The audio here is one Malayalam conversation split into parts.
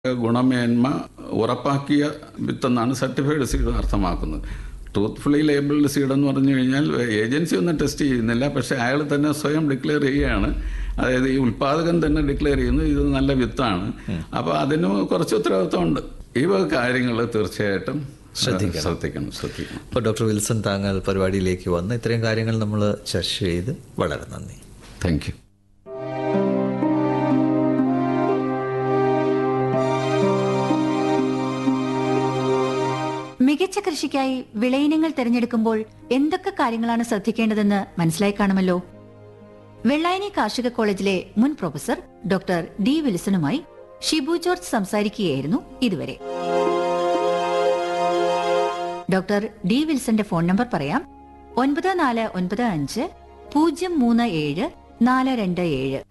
ഗുണമേന്മ ഉറപ്പാക്കിയ വിത്തെന്നാണ് സർട്ടിഫൈഡ് സീഡ് അർത്ഥമാക്കുന്നത് ട്രൂത്ത്ഫുള്ളി ലേബിൾഡ് സീഡ് എന്ന് പറഞ്ഞു കഴിഞ്ഞാൽ ഏജൻസി ഒന്നും ടെസ്റ്റ് ചെയ്യുന്നില്ല പക്ഷേ അയാൾ തന്നെ സ്വയം ഡിക്ലെയർ ചെയ്യുകയാണ് അതായത് ഈ ഉൽപാദകൻ തന്നെ ഡിക്ലെയർ ചെയ്യുന്നു ഇത് നല്ല വിത്താണ് അപ്പോൾ അതിന് കുറച്ച് ഉത്തരവാദിത്വമുണ്ട് ഈ വക കാര്യങ്ങൾ തീർച്ചയായിട്ടും ശ്രദ്ധിക്കണം. ശ്രദ്ധിക്കണം ശ്രദ്ധിക്കണം അപ്പോൾ ഡോക്ടർ വിൽസൺ താങ്കൾ പരിപാടിയിലേക്ക് വന്ന് ഇത്രയും കാര്യങ്ങൾ നമ്മൾ ചർച്ച ചെയ്ത് വളരെ നന്ദി താങ്ക് യു മികച്ച കൃഷിക്കായി വിളയിനങ്ങൾ തിരഞ്ഞെടുക്കുമ്പോൾ എന്തൊക്കെ കാര്യങ്ങളാണ് ശ്രദ്ധിക്കേണ്ടതെന്ന് മനസ്സിലായി കാണുമല്ലോ വെള്ളായണി കാർഷിക കോളേജിലെ മുൻ പ്രൊഫസർ ഡോക്ടർ ഡി വിൽസണുമായി ഷിബു ജോർജ് സംസാരിക്കുകയായിരുന്നു ഇതുവരെ ഡോക്ടർ ഡി വിൽസന്റെ ഫോൺ നമ്പർ പറയാം ഒൻപത് നാല് ഒൻപത് അഞ്ച് പൂജ്യം മൂന്ന് ഏഴ് നാല് രണ്ട് ഏഴ്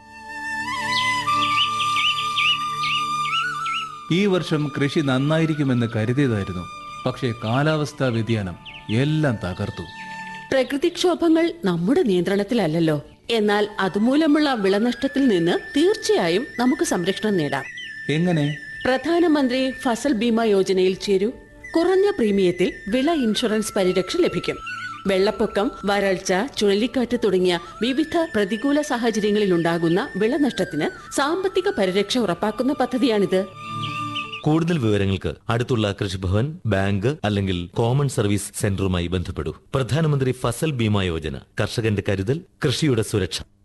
ഈ വർഷം കൃഷി നന്നായിരിക്കുമെന്ന് കരുതിയതായിരുന്നു പക്ഷേ കാലാവസ്ഥാ വ്യതിയാനം എല്ലാം തകർത്തു പ്രകൃതിക്ഷോഭങ്ങൾ നമ്മുടെ നിയന്ത്രണത്തിലല്ലല്ലോ എന്നാൽ അതുമൂലമുള്ള വിളനഷ്ടത്തിൽ നിന്ന് തീർച്ചയായും നമുക്ക് സംരക്ഷണം നേടാം എങ്ങനെ പ്രധാനമന്ത്രി ഫസൽ ബീമ യോജനയിൽ ചേരൂ കുറഞ്ഞ പ്രീമിയത്തിൽ വിള ഇൻഷുറൻസ് പരിരക്ഷ ലഭിക്കും വെള്ളപ്പൊക്കം വരൾച്ച ചുഴലിക്കാറ്റ് തുടങ്ങിയ വിവിധ പ്രതികൂല സാഹചര്യങ്ങളിൽ ഉണ്ടാകുന്ന വിളനഷ്ടത്തിന് സാമ്പത്തിക പരിരക്ഷ ഉറപ്പാക്കുന്ന പദ്ധതിയാണിത് കൂടുതൽ വിവരങ്ങൾക്ക് അടുത്തുള്ള കൃഷിഭവൻ ബാങ്ക് അല്ലെങ്കിൽ കോമൺ സർവീസ് സെന്ററുമായി ബന്ധപ്പെടൂ പ്രധാനമന്ത്രി ഫസൽ ബീമ യോജന കർഷകന്റെ കരുതൽ കൃഷിയുടെ സുരക്ഷ